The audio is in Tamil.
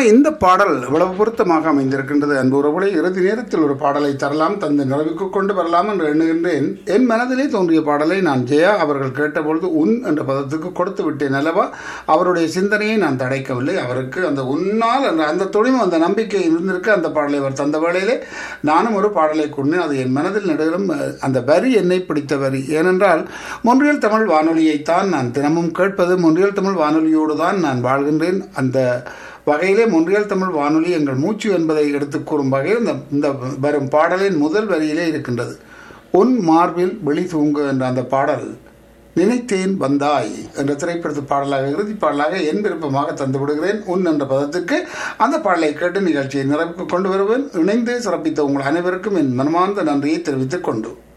இந்த பாடல் இவ்வளவு பொருத்தமாக அமைந்திருக்கின்றது அன்பு உறவுகளை இறுதி நேரத்தில் ஒரு பாடலை தரலாம் தந்து நிறைவுக்கு கொண்டு வரலாம் என்று எண்ணுகின்றேன் என் மனதிலே தோன்றிய பாடலை நான் ஜெயா அவர்கள் கேட்டபொழுது உன் என்ற பதத்துக்கு கொடுத்து விட்டேன் அல்லவா அவருடைய சிந்தனையை நான் தடைக்கவில்லை அவருக்கு அந்த உன்னால் அந்த அந்த துணிவும் அந்த நம்பிக்கை இருந்திருக்கு அந்த பாடலை அவர் தந்த வேளையிலே நானும் ஒரு பாடலை கொண்டேன் அது என் மனதில் நடுவிலும் அஹ், அந்த வரி என்னை பிடித்த வரி ஏனென்றால் மொன்றியல் தமிழ் வானொலியைத்தான் நான் தினமும் கேட்பது மொன்றியல் தமிழ் வானொலியோடு தான் நான் வாழ்கின்றேன் அந்த வகையிலே மொன்றியல் தமிழ் வானொலி எங்கள் மூச்சு என்பதை எடுத்துக் கூறும் வகையில் இந்த இந்த வரும் பாடலின் முதல் வரியிலே இருக்கின்றது உன் மார்பில் வெளி தூங்கு என்ற அந்த பாடல் நினைத்தேன் வந்தாய் என்ற திரைப்படத்து பாடலாக இறுதி பாடலாக என் விருப்பமாக தந்து விடுகிறேன் உன் என்ற பதத்துக்கு அந்த பாடலை கேட்டு நிகழ்ச்சியை நிறைவுக்கு கொண்டு வருவேன் இணைந்து சிறப்பித்த உங்கள் அனைவருக்கும் என் மனமார்ந்த நன்றியை தெரிவித்துக் கொண்டு